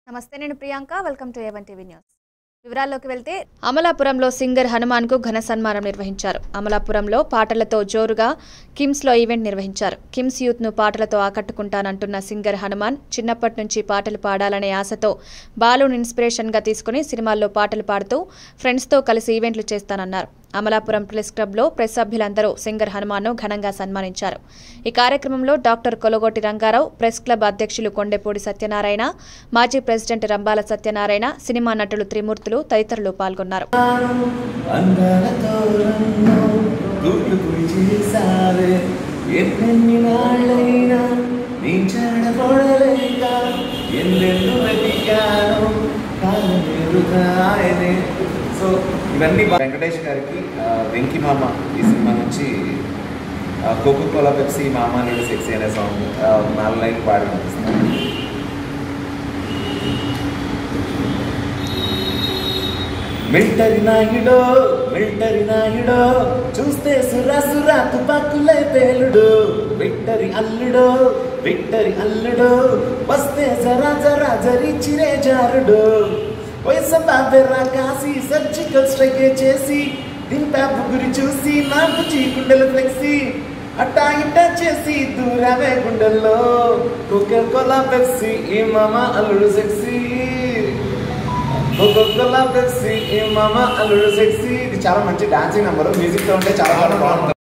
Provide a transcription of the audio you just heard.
నమస్తే నేను Priyanka welcome to A one TV news వివరాల్లోకి వెళ్తే అమలాపురంలో సింగర్ హనుమాన్కు ఘన సన్మానం నిర్వహించారు అమలాపురంలో పాటలతో జోరుగా కిమ్స్లో ఈవెంట్ నిర్వహించారు కిమ్స్ యూత్ను పాటలతో ఆకట్టుకుంటానంటున్న సింగర్ హనుమాన్ చిన్నప్పటి నుంచి పాటలు పాడాలనే ఆశతో బాలుని ఇన్స్పిరేషన్గా తీసుకుని సినిమాల్లో పాటలు పాడుతూ ఫ్రెండ్స్తో కలిసి ఈవెంట్లు చేస్తానన్నారు అమలాపురం ప్రెస్ క్లబ్లో ప్రెస్ సభ్యులందరూ సింగర్ హనుమాన్ను ఘనంగా సన్మానించారు ఈ కార్యక్రమంలో doctor Kolagoti Rangarao press club అధ్యక్షులు కొండెపూడి సత్యనారాయణ మాజీ ప్రెసిడెంట్ రంబాల సత్యనారాయణ సినిమా నటులు త్రిమూర్తులు తదితరులు పాల్గొన్నారు అందాలతో నన్ను గుడ్లు గుడి చేసావే ఎన్నెన్ని నాళ్ళైనా నీ చాడ పొడలేక ఎన్నెన్నో వెతికాను కాలం ఎదుగాయనే సో ఇవన్నీ బా- వెంకటేష్ గారికి ఆ, వెంకి మామ ఈ సినిమా నుంచి కోకో కోలా పెప్సీ మామ నేను సెక్సీ అనే సాంగ్ ఆ, నాలుగు లైన్ పాడి పంపిస్తాను మిల్టరి నాయుడో మిల్టరి నాయుడో చూస్తే సురా సురా తుపాకులై పేలుడు విక్టరి అల్లుడో విక్టరి అల్లుడో వస్తే జరా జరా జరి చిరే జారుడు వయసంబాబెర్రా కాసి సర్జికల్ స్ట్రైక్ చేసి దింపా గురి చూసి నాకు చీకుండలు ఫ్లెక్సీ అట్టా ఇట్టా చేసి దూరమే గుండెల్లో కోకెల్ కోలా పెప్సీ ఈ మామ అల్లుడు సెక్సీ కోకోకోలా పెప్సీ ఈ మామ అల్లుడు సెక్సీ ఇది చాలా మంచి డాన్సింగ్ నెంబర్ మ్యూజిక్ తో ఉంటే చాలా బాగా బాగుంటుంది